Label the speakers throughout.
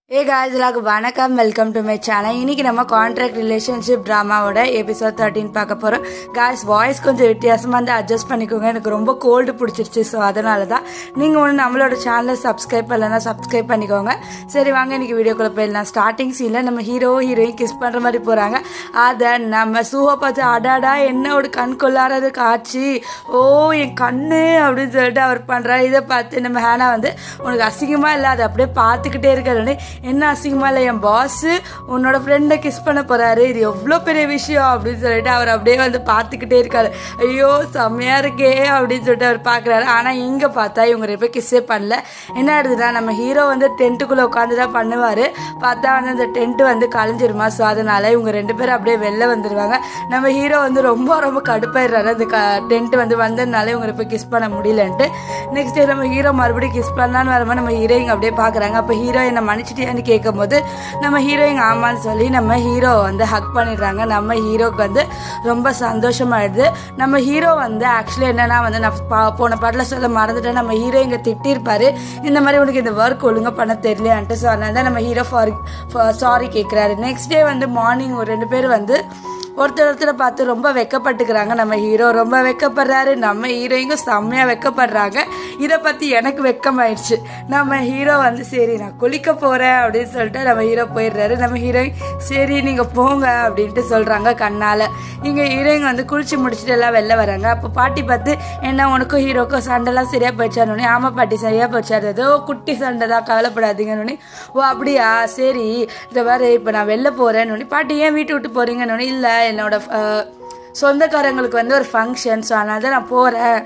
Speaker 1: ஏ guys எல்லாருக்கும் வணக்கம் welcome to my channel இன்னைக்கு நம்ம கான்ட்ராக்ட் ரிலேஷன்ஷிப் ட்ராமாவோட எபிசோட் தேர்ட்டின் பார்க்க போகிறோம் காய்ஸ் வாய்ஸ் கொஞ்சம் வித்தியாசமாக வந்து அட்ஜஸ்ட் பண்ணிக்கோங்க எனக்கு ரொம்ப கோல்டு பிடிச்சிருச்சு ஸோ அதனால தான் நீங்கள் ஒன்று நம்மளோட சேனலை சப்ஸ்கிரைப் பண்ணலன்னா சப்ஸ்கிரைப் பண்ணிக்கோங்க சரி வாங்க இன்னைக்கு வீடியோக்குள்ளே போயிடலாம் ஸ்டார்டிங் சீனில் நம்ம ஹீரோ ஹீரோயின் கிஸ் பண்ணுற மாதிரி போகிறாங்க அதை நம்ம சூஹோ பார்த்து அடாடா என்ன ஒரு கண் கொள்ளாரது காட்சி ஓ என் கண்ணு அப்படின்னு சொல்லிட்டு அவர் பண்ணுறாரு இதை பார்த்து நம்ம ஹேனா வந்து உனக்கு அசிங்கமாக இல்லை அதை அப்படியே பார்த்துக்கிட்டே இருக்காரு என்ன அசிங்கமாக இல்லை என் பாஸ் உன்னோட ஃப்ரெண்டை கிஸ் பண்ண போகிறாரு இது எவ்வளோ பெரிய விஷயம் அப்படின்னு சொல்லிட்டு அவர் அப்படியே வந்து பார்த்துக்கிட்டே இருக்காரு ஐயோ செம்மையாக இருக்கே அப்படின்னு சொல்லிட்டு அவர் பார்க்குறாரு ஆனால் இங்கே பார்த்தா இவங்க ரெண்டு பேர் கிஸ்ஸே பண்ணல என்ன ஆயிடுதுன்னா நம்ம ஹீரோ வந்து டென்ட்டுக்குள்ளே உட்காந்து தான் பண்ணுவார் பார்த்தா வந்து அந்த டென்ட்டு வந்து கலைஞ்சிருமா ஸோ அதனால இவங்க ரெண்டு பேரும் அப்படியே வெளில வந்துடுவாங்க நம்ம ஹீரோ வந்து ரொம்ப ரொம்ப கடுப்பாயிடுறாரு அந்த க டென்ட் வந்து வந்ததுனால இவங்க போய் கிஸ் பண்ண முடியலன்ட்டு நெக்ஸ்ட் டே நம்ம ஹீரோ மறுபடியும் கிஸ் பண்ணலான்னு வரும்போது நம்ம ஹீரோயின் அப்படியே பார்க்குறாங்க அப்போ ஹீரோ என்ன மன்னிச்சிட்டியான்னு கேட்கும்போது நம்ம ஹீரோயின் ஆமான்னு சொல்லி நம்ம ஹீரோ வந்து ஹக் பண்ணிடுறாங்க நம்ம ஹீரோக்கு வந்து ரொம்ப சந்தோஷமாயிடுது நம்ம ஹீரோ வந்து ஆக்சுவலி என்னன்னா வந்து நான் பா- போன பாட்டில் சொல்ல மறந்துட்டேன் நம்ம ஹீரோ இங்கே திட்டிருப்பாரு இந்த மாதிரி உனக்கு இந்த ஒர்க் ஒழுங்கா பண்ண தெரியலையான்ட்டு ஸோ அதனால தான் நம்ம ஹீரோ ஃபாரி சாரி கேட்குறாரு நெக்ஸ்ட் டே வந்து மார்னிங் ஒரு ரெண்டு பேர் வந்து ஒருத்தர் ஒருத்தரை பார்த்து ரொம்ப வெக்கப்பட்டுக்கிறாங்க நம்ம ஹீரோ ரொம்ப வெக்கப்படுறாரு நம்ம ஹீரோயிங்கும் செம்மையாக வெக்கப்படுறாங்க இதை பற்றி எனக்கு வெக்கமாயிடுச்சு நம்ம ஹீரோ வந்து சரி நான் குளிக்க போகிறேன் அப்படின்னு சொல்லிட்டு நம்ம ஹீரோ போயிடுறாரு நம்ம ஹீரோயின் சரி நீங்கள் போங்க அப்படின்ட்டு சொல்கிறாங்க கண்ணால் இங்கே ஹீரோயின் வந்து குளிச்சு முடிச்சுட்டு எல்லாம் வெளில வராங்க அப்போ பாட்டி பார்த்து என்ன உனக்கும் ஹீரோக்கும் சண்டைலாம் சரியாக போயிடுச்சானு ஆமா பாட்டி சரியாக போயிடுச்சு அது ஏதோ குட்டி சண்டை தான் கவலைப்படாதீங்கன்னு ஓ அப்படியா சரி இந்த மாதிரி இப்போ நான் வெளில போகிறேன்னு பாட்டி ஏன் வீட்டு விட்டு போகிறீங்கன்னு இல்லை என்னோட அஹ், சொந்தக்காரங்களுக்கு வந்து ஒரு ஃபங்க்ஷன் ஸோ அதனால தான் நான் போகிறேன்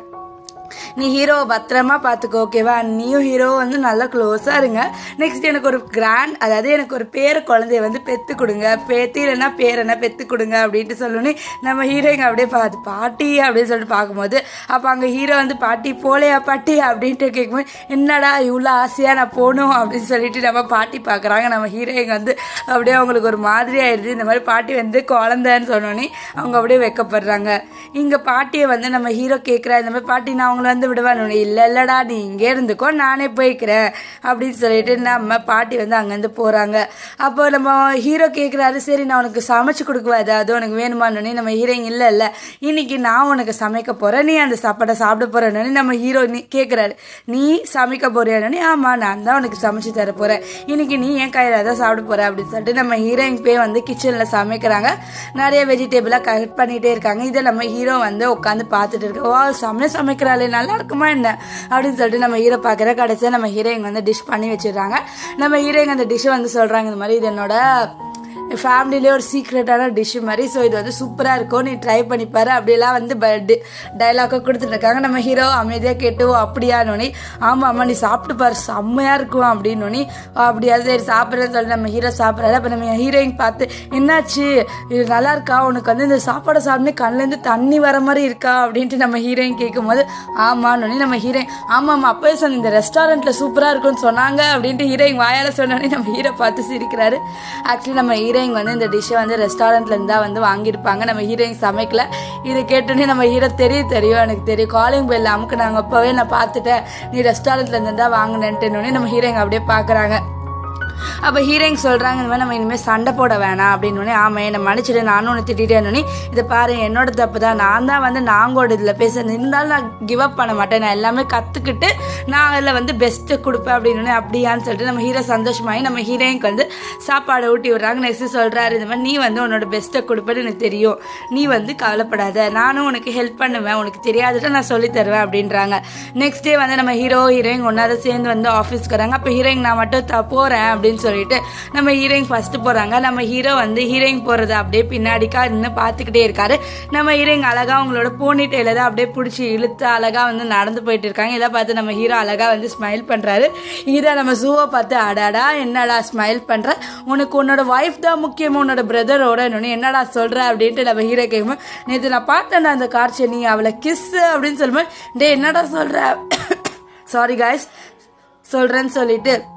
Speaker 1: நீ ஹீரோவை பத்திரமா பார்த்துக்கோ ஓகேவா நீயும் ஹீரோ வந்து நல்லா க்ளோஸாக இருங்க நெக்ஸ்ட் எனக்கு ஒரு கிராண்ட் அதாவது எனக்கு ஒரு பேர குழந்தைய வந்து பெற்று கொடுங்க பேத்தி இல்லைன்னா பேர் என்ன பெற்று கொடுங்க அப்படின்ட்டு சொல்லணும்னு நம்ம ஹீரோயிங்க அப்படியே பார்த்து பாட்டி அப்படின்னு சொல்லிட்டு பார்க்கும்போது அப்போ அங்கே ஹீரோ வந்து பாட்டி போலையா பாட்டி அப்படின்ட்டு கேட்கும்போது என்னடா இவ்வளோ ஆசையாக நான் போகணும் அப்படின்னு சொல்லிட்டு நம்ம பாட்டி பார்க்குறாங்க நம்ம ஹீரோயிங்க வந்து அப்படியே அவங்களுக்கு ஒரு மாதிரி ஆயிடுது இந்த மாதிரி பாட்டி வந்து குழந்தைன்னு சொன்னோன்னே அவங்க அப்படியே வெக்கப்படுறாங்க இங்கே பாட்டியை வந்து நம்ம ஹீரோ கேட்குறா இந்த மாதிரி பாட்டி நான் அவங்கள வந்து விடுவேன் இல்லை இல்லைடா நீ இங்கே இருந்துக்கோ நானே போய்க்கிறேன் அப்படின்னு சொல்லிட்டு நம்ம பாட்டி வந்து அங்கேருந்து போகிறாங்க அப்போ நம்ம ஹீரோ கேட்குறாரு சரி நான் உனக்கு சமைச்சு கொடுக்குவா ஏதாவது உனக்கு வேணுமான்னு நம்ம ஹீரோயின் இல்லை இல்லை இன்னைக்கு நான் உனக்கு சமைக்க போகிறேன் நீ அந்த சாப்பாடை சாப்பிட போகிறேன்னு நம்ம ஹீரோ நீ கேட்குறாரு நீ சமைக்க போறியானே ஆமாம் நான் தான் உனக்கு சமைச்சு தர போகிறேன் இன்னைக்கு நீ என் கையில் தான் சாப்பிட போகிற அப்படின்னு சொல்லிட்டு நம்ம ஹீரோயின் போய் வந்து கிச்சனில் சமைக்கிறாங்க நிறைய வெஜிடபிளாக கட் பண்ணிகிட்டே இருக்காங்க இதை நம்ம ஹீரோ வந்து உட்காந்து பார்த்துட்டு இருக்க வா செம்மையா சமைக்கிறாளே நல்லா இருக்குமா என்ன அப்படின்னு சொல்லிட்டு நம்ம ஹீரோ பார்க்குற கடைசியாக நம்ம ஹீரோயின் வந்து டிஷ் பண்ணி வச்சிடுறாங்க நம்ம ஹீரோயின் அந்த டிஷ்ஷை வந்து சொல்கிறாங்க இந்த மாதிரி இது என்னோட ஃபேமிலிலே ஒரு சீக்ரெட்டான டிஷ்ஷு மாதிரி ஸோ இது வந்து சூப்பராக இருக்கும் நீ ட்ரை பண்ணிப்பாரு அப்படியெல்லாம் வந்து டைலாக்காக கொடுத்துட்டு இருக்காங்க நம்ம ஹீரோ அமைதியாக கேட்டு "ஓ, அப்படியானோனி ஆமாம் ஆமாம் நீ சாப்பிட்டு பாரு செம்மையாக இருக்கும் அப்படின்னோனி அப்படியா சரி சாப்பிட்றேன்னு சொல்லி நம்ம ஹீரோ சாப்பிட்றாரு அப்போ நம்ம ஹீரோயின் பார்த்து என்னாச்சு இது நல்லா இருக்கா உனக்கு வந்து இந்த சாப்பாடை சாப்பிட்டு கண்ணுலேருந்து தண்ணி வர மாதிரி இருக்கா அப்படின்ட்டு நம்ம ஹீரோயின் கேட்கும்போது ஆமான்னு நம்ம ஹீரோயின் ஆமாம் ஆமாம் அப்போயே சொன்ன இந்த ரெஸ்டாரண்ட்டில் சூப்பராக இருக்கும்னு சொன்னாங்க அப்படின்ட்டு ஹீரோயின் வாயால் சொன்னோடனே நம்ம ஹீரோ பார்த்து சிரிக்கிறாரு ஆக்சுவலி நம்ம ஹீரோயின் வந்து இந்த டிஷ்ஷை வந்து ரெஸ்டாரண்ட்ல இருந்தா வந்து வாங்கியிருப்பாங்க நம்ம ஹீரோயின் சமைக்கல இது கேட்டோன்னே நம்ம ஹீரோ தெரியும் தெரியும் எனக்கு தெரியும் காலிங் பெல் அமுக்கு நாங்கள் அப்போவே நான் பார்த்துட்டேன் நீ ரெஸ்டாரண்ட்ல இருந்தா வாங்கினேன்ட்டு நம்ம ஹீரோயின் அப்படியே பார்க்குறாங்க அப்போ ஹீரோயின் சொல்கிறாங்க இந்த மாதிரி நம்ம இனிமேல் சண்டை போட வேணாம் அப்படின்னு ஆமாம் என்னை மன்னிச்சிடு நானும் ஒன்று திட்டிட்டேன்னு இதை பாரு என்னோட தப்பு தான் நான் தான் வந்து நாங்கோட இதில் பேசுறது இருந்தாலும் நான் கிவ் அப் பண்ண மாட்டேன் நான் எல்லாமே கற்றுக்கிட்டு நான் அதில் வந்து பெஸ்ட்டு கொடுப்பேன் அப்படின்னு அப்படியான்னு சொல்லிட்டு நம்ம ஹீரோ சந்தோஷமாகி நம்ம ஹீரோயினுக்கு வந்து சாப்பாடு ஊட்டி விடுறாங்க நெக்ஸ்ட் சொல்கிறாரு இந்த மாதிரி நீ வந்து உன்னோட பெஸ்ட்டை கொடுப்பேன்னு எனக்கு தெரியும் நீ வந்து கவலைப்படாத நானும் உனக்கு ஹெல்ப் பண்ணுவேன் உனக்கு தெரியாதுட்டு நான் சொல்லி தருவேன் அப்படின்றாங்க நெக்ஸ்ட் டே வந்து நம்ம ஹீரோ ஹீரோயின் ஒன்றாத சேர்ந்து வந்து ஆஃபீஸ்க்கு வராங்க அப்போ ஹீரோயின் நான் மட்டும் த போகிறேன் அப்படின்னு சொல்லிட்டு நம்ம ஹீரோயின் ஃபர்ஸ்ட் போகிறாங்க நம்ம ஹீரோ வந்து ஹீரோயின் போகிறத அப்படியே பின்னாடிக்கா நின்று பார்த்துக்கிட்டே இருக்காரு நம்ம ஹீரோயின் அழகா அவங்களோட போனி டெய்ல தான் அப்படியே பிடிச்சி இழுத்து அழகா வந்து நடந்து போயிட்டு இருக்காங்க இதை பார்த்து நம்ம ஹீரோ அழகா வந்து ஸ்மைல் பண்ணுறாரு இதை நம்ம ஜூவை பார்த்து அடாடா என்னடா ஸ்மைல் பண்ணுற உனக்கு உன்னோட ஒய்ஃப் தான் முக்கியம் உன்னோட பிரதரோட இன்னொன்று என்னடா சொல்கிற அப்படின்ட்டு நம்ம ஹீரோ கேட்கும்போது நேற்று நான் பார்த்தேன்டா அந்த காட்சி நீ அவளை கிஸ் அப்படின்னு சொல்லும்போது டே என்னடா சொல்கிற சாரி காய்ஸ் சொல்கிறேன்னு சொல்லிட்டு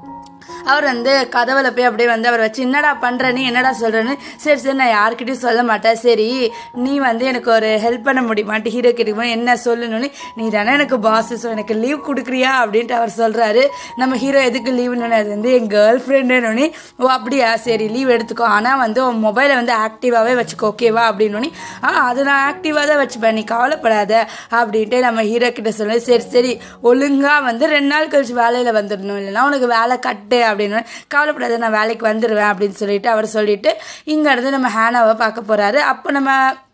Speaker 1: அவர் வந்து கதவுல போய் அப்படியே வந்து அவர் வச்சு என்னடா பண்ற நீ என்னடா சொல்றேன்னு சரி சரி நான் யார்கிட்டயும் சொல்ல மாட்டேன் சரி நீ வந்து எனக்கு ஒரு ஹெல்ப் பண்ண முடியுமான்ட்டு ஹீரோ கேட்டுக்கும்போது என்ன சொல்லணும்னு நீ தானே எனக்கு பாஸ் ஸோ எனக்கு லீவ் கொடுக்குறியா அப்படின்ட்டு அவர் சொல்றாரு நம்ம ஹீரோ எதுக்கு லீவ்னு அது வந்து என் கேர்ள் ஃப்ரெண்டுன்னு ஓ அப்படியா சரி லீவ் எடுத்துக்கோ ஆனால் வந்து உன் மொபைலை வந்து ஆக்டிவாகவே வச்சுக்கோ ஓகேவா அப்படின்னு ஆ அது நான் ஆக்டிவாக தான் வச்சுப்பேன் நீ கவலைப்படாத அப்படின்ட்டு நம்ம ஹீரோ கிட்ட சொல்லி சரி சரி ஒழுங்கா வந்து ரெண்டு நாள் கழிச்சு வேலையில் வந்துடணும் இல்லைன்னா உனக்கு வேலை கட்டு அப்படின்னு கவலைப்படாத நான் வேலைக்கு வந்துடுவேன் அப்படின்னு சொல்லிட்டு அவர் சொல்லிட்டு இங்கேருந்து நம்ம ஹேனாவை பார்க்க போறாரு அப்போ நம்ம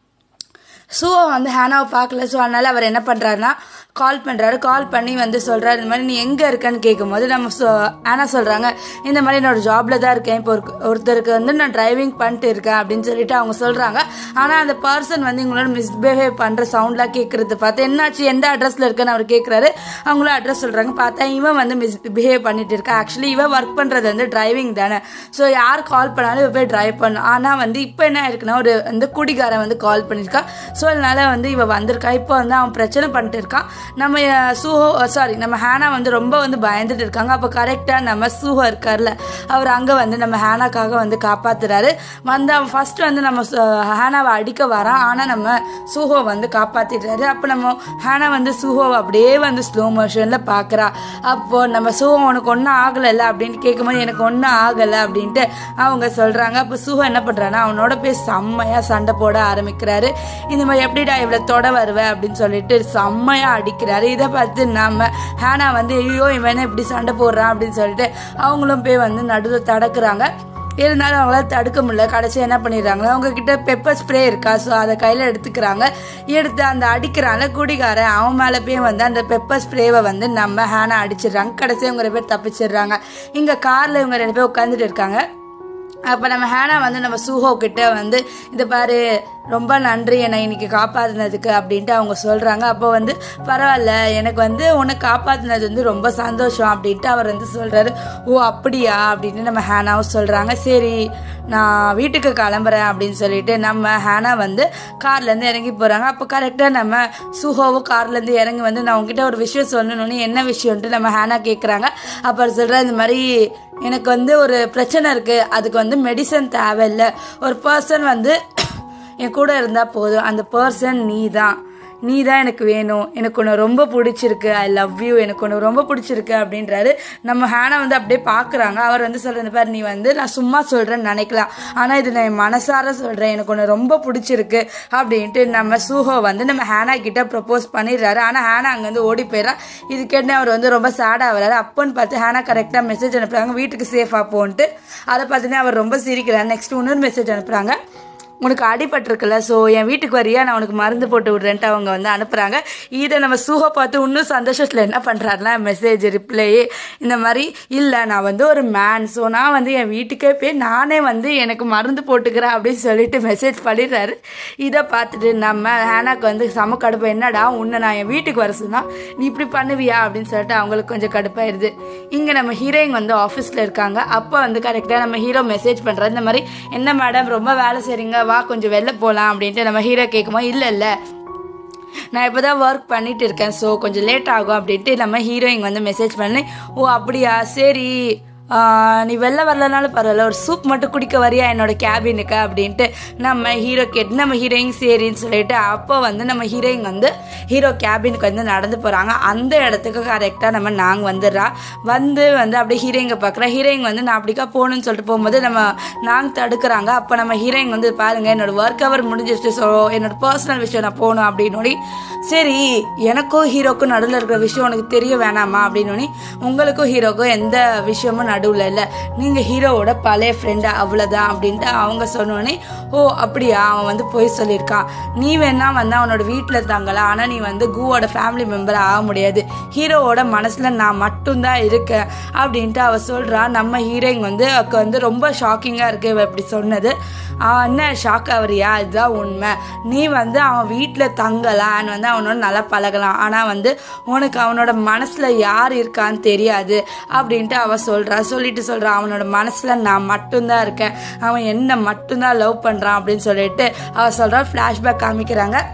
Speaker 1: ஸோ வந்து ஹேனாவை பார்க்கல ஸோ அதனால அவர் என்ன பண்ணுறாருன்னா கால் பண்ணுறாரு கால் பண்ணி வந்து சொல்கிறாரு இந்த மாதிரி நீ எங்கே இருக்கன்னு கேட்கும்போது நம்ம சொ- ஆனா சொல்கிறாங்க இந்த மாதிரி என்னோட ஜாப்ல தான் இருக்கேன் இப்போ ஒரு ஒருத்தருக்கு வந்து நான் டிரைவிங் பண்ணிட்டு இருக்கேன் அப்படின்னு சொல்லிட்டு அவங்க சொல்கிறாங்க ஆனால் அந்த பர்சன் வந்து இவங்களோட மிஸ்பிஹேவ் பண்ணுற சவுண்ட்லாம் கேட்குறது பார்த்து என்னாச்சு எந்த அட்ரஸில் இருக்குன்னு அவர் கேட்குறாரு அவங்களும் அட்ரஸ் சொல்கிறாங்க பார்த்தா இவன் வந்து மிஸ் பிஹேவ் பண்ணிட்டு இருக்கா ஆக்சுவலி இவன் ஒர்க் பண்ணுறது வந்து டிரைவிங் தானே ஸோ யார் கால் பண்ணாலும் இவ போய் டிரைவ் பண்ணும் ஆனால் வந்து இப்போ என்ன இருக்குன்னா ஒரு வந்து குடிகாரன் வந்து கால் பண்ணியிருக்கா ஸோ அதனால வந்து இவ வந்திருக்கா இப்போ வந்து அவன் பிரச்சனை பண்ணிட்டு இருக்கான் நம்ம அஹ், சூஹோ சாரி நம்ம ஹேனா வந்து ரொம்ப வந்து பயந்துட்டு இருக்காங்க அப்போ கரெக்டாக நம்ம சூஹோ இருக்கார்ல அவர் அங்கே வந்து நம்ம ஹேனாக்காக வந்து காப்பாத்துறாரு வந்து அவன் ஃபர்ஸ்ட் வந்து நம்ம சு- ஹேனாவை அடிக்க வரான் ஆனால் நம்ம சூஹோ வந்து காப்பாத்திடுறாரு அப்போ நம்ம ஹேனா வந்து சூஹோவை அப்படியே வந்து ஸ்லோ மோஷனில் பார்க்குறா அப்போ நம்ம சூஹோ உனக்கு ஒன்றும் ஆகலைல்ல அப்படின்னு கேட்கும்போது எனக்கு ஒன்றும் ஆகலை அப்படின்ட்டு அவங்க சொல்கிறாங்க அப்போ சூஹோ என்ன பண்ணுறான்னா அவனோட போய் செம்மையாக சண்டை போட ஆரம்பிக்கிறாரு இந்த மாதிரி எப்படிடா இவ்வளோ தொட வருவ அப்படின்னு சொல்லிட்டு செம்மையாக அடிக்கிறாரு இதை பார்த்து நம்ம ஹேனா வந்து ஐயோ இவன் இப்படி சண்டை போடுறான் அப்படின்னு சொல்லிட்டு அவங்களும் போய் வந்து நடுவில் தடக்குறாங்க இருந்தாலும் அவங்களால தடுக்க முடியல கடைசி என்ன பண்ணிடுறாங்க அவங்க கிட்ட பெப்பர் ஸ்ப்ரே இருக்கா ஸோ அதை கையில் எடுத்துக்கிறாங்க எடுத்து அந்த அடிக்கிறாங்க குடிகாரன் அவன் மேலே போய் வந்து அந்த பெப்பர் ஸ்ப்ரேவை வந்து நம்ம ஹேனா அடிச்சிடுறாங்க கடைசி இவங்க ரெண்டு பேர் தப்பிச்சிடுறாங்க இங்கே காரில் இவங்க ரெண்டு பேர் உட்காந்துட்டு இருக்காங்க அப்போ நம்ம ஹேனா வந்து நம்ம சூஹோ கிட்ட வந்து இது பாரு ரொம்ப நன்றி என்னை இன்னைக்கு காப்பாற்றினதுக்கு அப்படின்ட்டு அவங்க சொல்கிறாங்க அப்போ வந்து பரவாயில்ல எனக்கு வந்து உன்னை காப்பாற்றினது வந்து ரொம்ப சந்தோஷம் அப்படின்ட்டு அவர் வந்து சொல்கிறாரு ஓ அப்படியா அப்படின்னு நம்ம ஹேனாவும் சொல்கிறாங்க சரி நான் வீட்டுக்கு கிளம்புறேன் அப்படின்னு சொல்லிட்டு நம்ம ஹேனா வந்து கார்லேருந்து இறங்கி போகிறாங்க அப்போ கரெக்டாக நம்ம சுஹோவும் கார்லேருந்து இறங்கி வந்து நான் உங்ககிட்ட ஒரு விஷயம் சொல்லணும்னு என்ன விஷயம்ன்ட்டு நம்ம ஹேனா கேட்குறாங்க அப்போ சொல்கிறேன் இந்த மாதிரி எனக்கு வந்து ஒரு பிரச்சனை இருக்குது அதுக்கு வந்து மெடிசன் தேவையில்லை ஒரு பர்சன் வந்து என் கூட இருந்தால் போதும் அந்த பர்சன் நீ தான் நீ தான் எனக்கு வேணும் எனக்கு ஒன்று ரொம்ப பிடிச்சிருக்கு ஐ லவ் யூ எனக்கு ஒன்று ரொம்ப பிடிச்சிருக்கு அப்படின்றாரு நம்ம ஹேனா வந்து அப்படியே பார்க்குறாங்க அவர் வந்து சொல்கிறது பாரு நீ வந்து நான் சும்மா சொல்கிறேன்னு நினைக்கலாம் ஆனால் இது நான் என் மனசார சொல்கிறேன் எனக்கு ஒன்று ரொம்ப பிடிச்சிருக்கு அப்படின்ட்டு நம்ம சூஹோ வந்து நம்ம ஹேனா கிட்ட ப்ரப்போஸ் பண்ணிடுறாரு ஆனால் ஹேனா அங்கேருந்து ஓடி போயிடறா இது கேட்டு அவர் வந்து ரொம்ப சேடாக வராரு அப்போன்னு பார்த்து ஹேனா கரெக்டாக மெசேஜ் அனுப்புறாங்க வீட்டுக்கு சேஃபாக போன்ட்டு அதை பார்த்துட்டு அவர் ரொம்ப சிரிக்கிறார் நெக்ஸ்ட் இன்னொரு மெசேஜ் அனுப்புகிறாங்க உனக்கு அடிபட்டிருக்குல்ல ஸோ என் வீட்டுக்கு வரியா நான் உனக்கு மருந்து போட்டு விட்றேன்ட்டு அவங்க வந்து அனுப்புகிறாங்க இதை நம்ம சூஹை பார்த்து இன்னும் சந்தோஷத்தில் என்ன பண்ணுறாருன்னா மெசேஜ் ரிப்ளை இந்த மாதிரி இல்லை நான் வந்து ஒரு மேன் ஸோ நான் வந்து என் வீட்டுக்கே போய் நானே வந்து எனக்கு மருந்து போட்டுக்கிறேன் அப்படின்னு சொல்லிட்டு மெசேஜ் பண்ணிடுறாரு இதை பார்த்துட்டு நம்ம ஹேனாக்கு வந்து செம கடுப்பு என்னடா உன்னை நான் என் வீட்டுக்கு வர சொன்னா நீ இப்படி பண்ணுவியா அப்படின்னு சொல்லிட்டு அவங்களுக்கு கொஞ்சம் கடுப்பாயிருது இங்கே நம்ம ஹீரோயின் வந்து ஆஃபீஸில் இருக்காங்க அப்போ வந்து கரெக்டாக நம்ம ஹீரோ மெசேஜ் பண்ணுறாரு இந்த மாதிரி என்ன மேடம் ரொம்ப வேலை செய்றீங்க வா கொஞ்சம் வெளில போகலாம் அப்படின்ட்டு நம்ம ஹீரோ கேட்கும்போது இல்லை இல்லை நான் இப்போ தான் ஒர்க் பண்ணிட்டு இருக்கேன் ஸோ கொஞ்சம் லேட் ஆகும் அப்படின்ட்டு நம்ம ஹீரோயின் வந்து மெசேஜ் பண்ணி ஓ அப்படியா சரி ஆஹ், நீ வெளில வரலனாலும் பரவாயில்ல ஒரு சூப் மட்டும் குடிக்க வரியா என்னோட கேபினுக்கு அப்படின்ட்டு நம்ம ஹீரோ கேட்டு நம்ம ஹீரோயின் சரின்னு சொல்லிட்டு அப்போ வந்து நம்ம ஹீரோயின் வந்து ஹீரோ கேபினுக்கு வந்து நடந்து போகிறாங்க அந்த இடத்துக்கு கரெக்டாக நம்ம நாங்கள் வந்துடுறா வந்து வந்து அப்படியே ஹீரோயிங்க பார்க்குறேன் ஹீரோயின் வந்து நான் அப்படிக்கா போகணும்னு சொல்லிட்டு போகும்போது நம்ம நாங்கள் தடுக்கிறாங்க அப்போ நம்ம ஹீரோயின் வந்து பாருங்க என்னோட ஒர்க் ஹவர் முடிஞ்சிருச்சு ஸோ என்னோட பர்சனல் விஷயம் நான் போகணும் அப்படின்னு சரி எனக்கும் ஹீரோக்கும் நடுவில் இருக்கிற விஷயம் உனக்கு தெரிய வேணாமா அப்படின்னு உங்களுக்கும் ஹீரோக்கும் எந்த விஷயமும் நடுவில் இல்லை நீங்கள் ஹீரோவோட பழைய ஃப்ரெண்டு அவ்வளோதான் அப்படின்ட்டு அவங்க சொன்னோடனே ஓ அப்படியா அவன் வந்து போய் சொல்லியிருக்கான் நீ வேணா வந்து அவனோட வீட்டில் தங்கலாம் ஆனால் நீ வந்து கூவோட ஃபேமிலி மெம்பர் ஆக முடியாது ஹீரோவோட மனசில் நான் மட்டும்தான் இருக்கேன் அப்படின்ட்டு அவ சொல்கிறா நம்ம ஹீரோயின் வந்து அவக்கு வந்து ரொம்ப ஷாக்கிங்காக இருக்கு இவ இப்படி சொன்னது அவன் என்ன ஷாக் ஆகுறியா இதுதான் உண்மை நீ வந்து அவன் வீட்டில் தங்கலாம் வந்து அவனோட நல்லா பழகலாம் ஆனால் வந்து உனக்கு அவனோட மனசில் யார் இருக்கான்னு தெரியாது அப்படின்ட்டு அவ சொல்கிறா சொல்லிட்டு சொல்கிறா அவனோட மனசில் நான் மட்டும்தான் இருக்கேன் அவன் என்ன மட்டும்தான் லவ் பண்ணுறான் அப்படின்னு சொல்லிட்டு அவ சொல்கிறா ஃப்ளாஷ்பேக் காமிக்கிறாங்க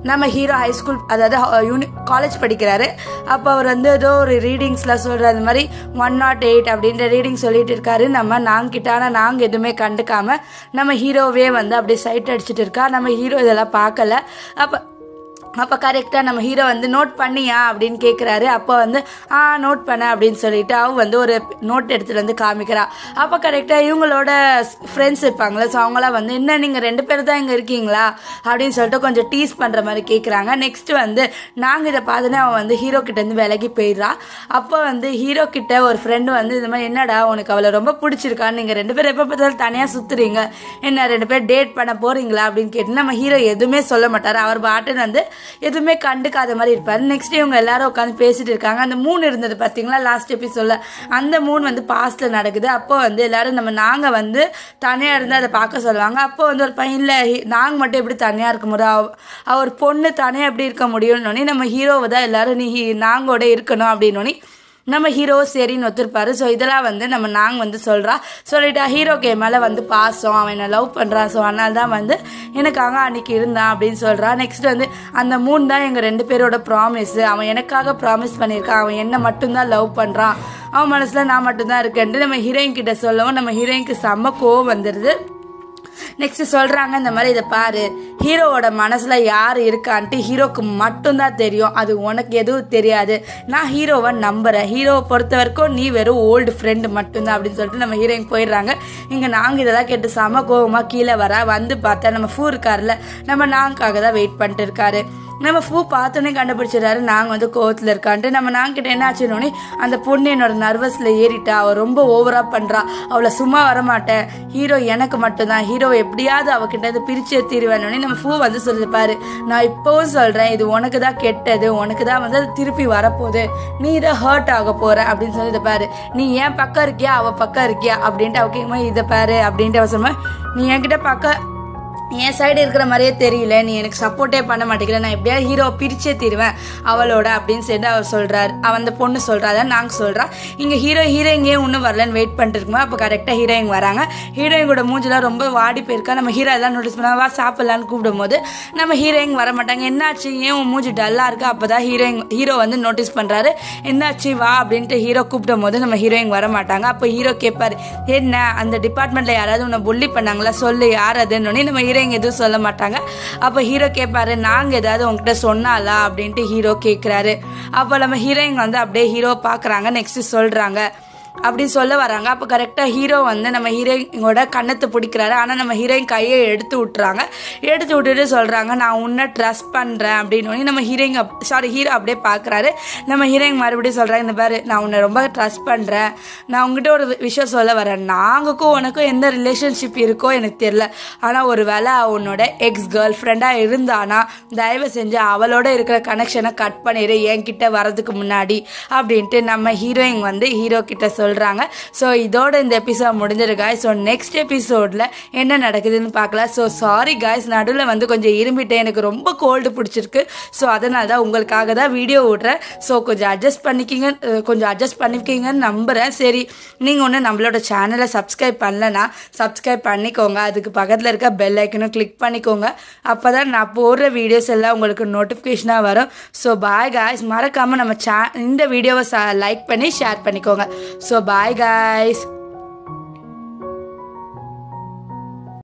Speaker 1: நம்ம ஹீரோ ஹை ஸ்கூல் அதாவது யூனி காலேஜ் படிக்கிறாரு அப்போ அவர் வந்து ஏதோ ஒரு ரீடிங்ஸ்லாம் சொல்கிற அந்த மாதிரி ஒன் நாட் எயிட் அப்படின்ற ரீடிங் சொல்லிட்டு இருக்காரு நம்ம நாங்கிட்ட ஆனால் நாங்கள் எதுவுமே கண்டுக்காம நம்ம ஹீரோவே வந்து அப்படியே சைட் அடிச்சிட்டு இருக்கா நம்ம ஹீரோ இதெல்லாம் பார்க்கல அப்போ அப்போ கரெக்டாக நம்ம ஹீரோ வந்து நோட் பண்ணியா அப்படின்னு கேட்குறாரு அப்போ வந்து ஆ நோட் பண்ண அப்படின்னு சொல்லிட்டு அவ வந்து ஒரு நோட் எடுத்துகிட்டு வந்து காமிக்கிறா அப்போ கரெக்டாக இவங்களோட ஃப்ரெண்ட்ஸ் இருப்பாங்களே ஸோ அவங்களாம் வந்து என்ன நீங்கள் ரெண்டு பேர் தான் இங்கே இருக்கீங்களா அப்படின்னு சொல்லிட்டு கொஞ்சம் டீஸ் பண்ணுற மாதிரி கேட்குறாங்க நெக்ஸ்ட் வந்து நாங்கள் இதை பார்த்துன்னு அவன் வந்து ஹீரோ கிட்டேருந்து விலகி போயிடுறா அப்போ வந்து ஹீரோ கிட்ட ஒரு ஃப்ரெண்டு வந்து இந்த மாதிரி என்னடா உனக்கு அவளை ரொம்ப பிடிச்சிருக்கான்னு நீங்கள் ரெண்டு பேரும் எப்போ பார்த்தாலும் தனியாக சுற்றுறீங்க என்ன ரெண்டு பேர் டேட் பண்ண போகிறீங்களா அப்படின்னு கேட்டு நம்ம ஹீரோ எதுவுமே சொல்ல மாட்டார் அவர் பாட்டுன்னு வந்து எதுவுமே கண்டுக்காத மாதிரி இருப்பார் நெக்ஸ்ட் இவங்க எல்லாரும் உட்காந்து பேசிட்டு இருக்காங்க அந்த மூணு இருந்தது பார்த்தீங்களா லாஸ்ட் எபிசோட்ல அந்த மூணு வந்து பாஸ்ட்ல நடக்குது அப்போ வந்து எல்லாரும் நம்ம நாங்கள் வந்து தனியாக இருந்து அதை பார்க்க சொல்லுவாங்க அப்போ வந்து ஒரு பையன் இல்லை நாங்கள் மட்டும் எப்படி தனியாக இருக்க முடியும் அவ- அவர் பொண்ணு தனியாக எப்படி இருக்க முடியும்னு நம்ம ஹீரோவை தான் எல்லாரும் நீ ஹீ- நாங்கோட இருக்கணும் அப்படின்னு நம்ம ஹீரோ சரின்னு ஒத்துருப்பாரு ஸோ இதெல்லாம் வந்து நம்ம நாங்கள் வந்து சொல்கிறா சொல்லிட்டா ஹீரோக்கு என் மேலே வந்து பாசம் அவன் என்னை லவ் பண்ணுறான் ஸோ அதனால தான் வந்து எனக்காக அன்னைக்கு இருந்தான் அப்படின்னு சொல்கிறா நெக்ஸ்ட் வந்து அந்த மூணு தான் எங்கள் ரெண்டு பேரோட ப்ராமிஸ் அவன் எனக்காக ப்ராமிஸ் பண்ணியிருக்கான் அவன் என்னை மட்டும்தான் லவ் பண்ணுறான் அவன் மனசில் நான் மட்டும்தான் இருக்கேன்ட்டு நம்ம ஹீரோயின் கிட்ட சொல்லவும் நம்ம ஹீரோயினுக்கு செம்ம கோவம் வந்துடுது நெக்ஸ்ட் சொல்றாங்க இந்த மாதிரி இதை பாரு ஹீரோவோட மனசுல யார் இருக்கான்ட்டு ஹீரோக்கு மட்டும்தான் தெரியும் அது உனக்கு எதுவும் தெரியாது நான் ஹீரோவை நம்புறேன் ஹீரோவை பொறுத்த வரைக்கும் நீ வெறும் ஓல்டு ஃப்ரெண்டு மட்டும்தான் அப்படின்னு சொல்லிட்டு நம்ம ஹீரோயின் போயிடுறாங்க இங்க நாங்க இதெல்லாம் கேட்டு செம கோவமா கீழே வர வந்து பார்த்தா நம்ம ஃபூ இருக்காருல்ல நம்ம நாங்காக தான் வெயிட் பண்ணிட்டு இருக்காரு நம்ம ஃபூ பார்த்தோன்னே கண்டுபிடிச்சிடறாரு நாங்கள் வந்து கோவத்தில் இருக்கான்ட்டு நம்ம நாங்கிட்ட என்ன ஆச்சுன்னொன்னே அந்த பொண்ணு என்னோட நர்வஸில் ஏறிட்டா அவள் ரொம்ப ஓவராக பண்ணுறா அவளை சும்மா வரமாட்டேன் ஹீரோ எனக்கு மட்டும்தான் ஹீரோ எப்படியாவது அவகிட்ட இருந்து பிரிச்சு தீருவேன்னு நம்ம ஃபூ வந்து சொல்லுது பாரு நான் இப்போவும் சொல்கிறேன் இது உனக்கு தான் கெட்டது உனக்கு தான் வந்து அது திருப்பி வரப்போகுது நீ இதை ஹர்ட் ஆக போற அப்படின்னு சொல்லி இதை பாரு நீ ஏன் பக்கம் இருக்கியா அவ பக்கம் இருக்கியா அப்படின்ட்டு அவ கேட்கும்போது இதை பாரு அப்படின்ட்டு அவ சொல்லும்போது நீ என்கிட்ட பக்கம் என் சைடு இருக்கிற மாதிரியே தெரியல நீ எனக்கு சப்போர்ட்டே பண்ண மாட்டேங்கிற நான் எப்படியாவது ஹீரோ பிரிச்சே தீருவேன் அவளோட அப்படின்னு சொல்லிட்டு அவர் சொல்றாரு அவன் அந்த பொண்ணு சொல்றா அதான் நாங்க சொல்றா இங்க ஹீரோ ஹீரோயிங்கே இன்னும் வரலன்னு வெயிட் பண்ணிட்டு இருக்குமா அப்போ கரெக்டா ஹீரோயின் வராங்க ஹீரோயின் கூட மூஞ்சிலாம் ரொம்ப வாடி போயிருக்கா நம்ம ஹீரோ எல்லாம் நோட்டீஸ் பண்ணா வா சாப்பிடலான்னு கூப்பிடும் போது நம்ம ஹீரோயின் வர மாட்டாங்க என்னாச்சு ஏன் உன் மூஞ்சி டல்லா இருக்கு அப்பதான் ஹீரோயின் ஹீரோ வந்து நோட்டீஸ் பண்றாரு என்னாச்சு வா அப்படின்ட்டு ஹீரோ கூப்பிடும் போது நம்ம ஹீரோயின் வர மாட்டாங்க அப்போ ஹீரோ கேட்பாரு என்ன அந்த டிபார்ட்மெண்ட்ல யாராவது உன்னை புள்ளி பண்ணாங்களா சொல்லு யார் அதுன்னு நம்ம ஹீரோயின் எதுவும் சொல்ல மாட்டாங்க அப்போ ஹீரோ கேட்பாரு நாங்க ஏதாவது உங்ககிட்ட சொன்னாலா அப்படின்ட்டு ஹீரோ கேட்குறாரு அப்போ நம்ம ஹீரோயின் வந்து அப்படியே ஹீரோ பார்க்குறாங்க நெக்ஸ்ட் சொல்றாங்க அப்படின்னு சொல்ல வராங்க அப்போ கரெக்டாக ஹீரோ வந்து நம்ம ஹீரோயினோட கண்ணத்தை பிடிக்கிறாரு ஆனால் நம்ம ஹீரோயின் கையை எடுத்து விட்டுறாங்க எடுத்து விட்டுட்டு சொல்கிறாங்க நான் உன்னை ட்ரஸ்ட் பண்ணுறேன் அப்படின்னு நம்ம ஹீரோயின் சாரி ஹீரோ அப்படியே பார்க்குறாரு நம்ம ஹீரோயின் மறுபடியும் சொல்கிறாங்க இந்த பாரு நான் உன்னை ரொம்ப ட்ரஸ்ட் பண்ணுறேன் நான் உங்ககிட்ட ஒரு விஷயம் சொல்ல வரேன் நாங்களுக்கும் உனக்கும் எந்த ரிலேஷன்ஷிப் இருக்கோ எனக்கு தெரியல ஆனால் ஒரு வேளை உன்னோட எக்ஸ் கேர்ள் ஃப்ரெண்டாக இருந்தானா தயவு செஞ்சு அவளோட இருக்கிற கனெக்ஷனை கட் பண்ணிடு என்கிட்ட வரதுக்கு முன்னாடி அப்படின்ட்டு நம்ம ஹீரோயின் வந்து ஹீரோ கிட்ட சொல்கிறாங்க ஸோ இதோட இந்த எபிசோட் முடிஞ்சிரு காய்ஸ் ஸோ நெக்ஸ்ட் எபிசோடில் என்ன நடக்குதுன்னு பார்க்கலாம் ஸோ சாரி காய்ஸ் நடுவில் வந்து கொஞ்சம் இரும்பிட்டேன் எனக்கு ரொம்ப கோல்டு பிடிச்சிருக்கு ஸோ அதனால தான் உங்களுக்காக தான் வீடியோ விட்றேன் ஸோ கொஞ்சம் அட்ஜஸ்ட் பண்ணிக்கிங்க அஹ் கொஞ்சம் அட்ஜஸ்ட் பண்ணிக்கிங்கன்னு நம்புகிறேன் சரி நீங்கள் ஒன்று நம்மளோட சேனலை சப்ஸ்கிரைப் பண்ணலனா சப்ஸ்கிரைப் பண்ணிக்கோங்க அதுக்கு பக்கத்தில் இருக்க பெல் ஐக்கனும் கிளிக் பண்ணிக்கோங்க அப்போ தான் நான் போடுற வீடியோஸ் எல்லாம் உங்களுக்கு நோட்டிஃபிகேஷனாக வரும் ஸோ பாய் காய்ஸ் மறக்காமல் நம்ம சே இந்த வீடியோவை லைக் பண்ணி ஷேர் பண்ணிக்கோங்க ஸோ பாய் காய்ஸ்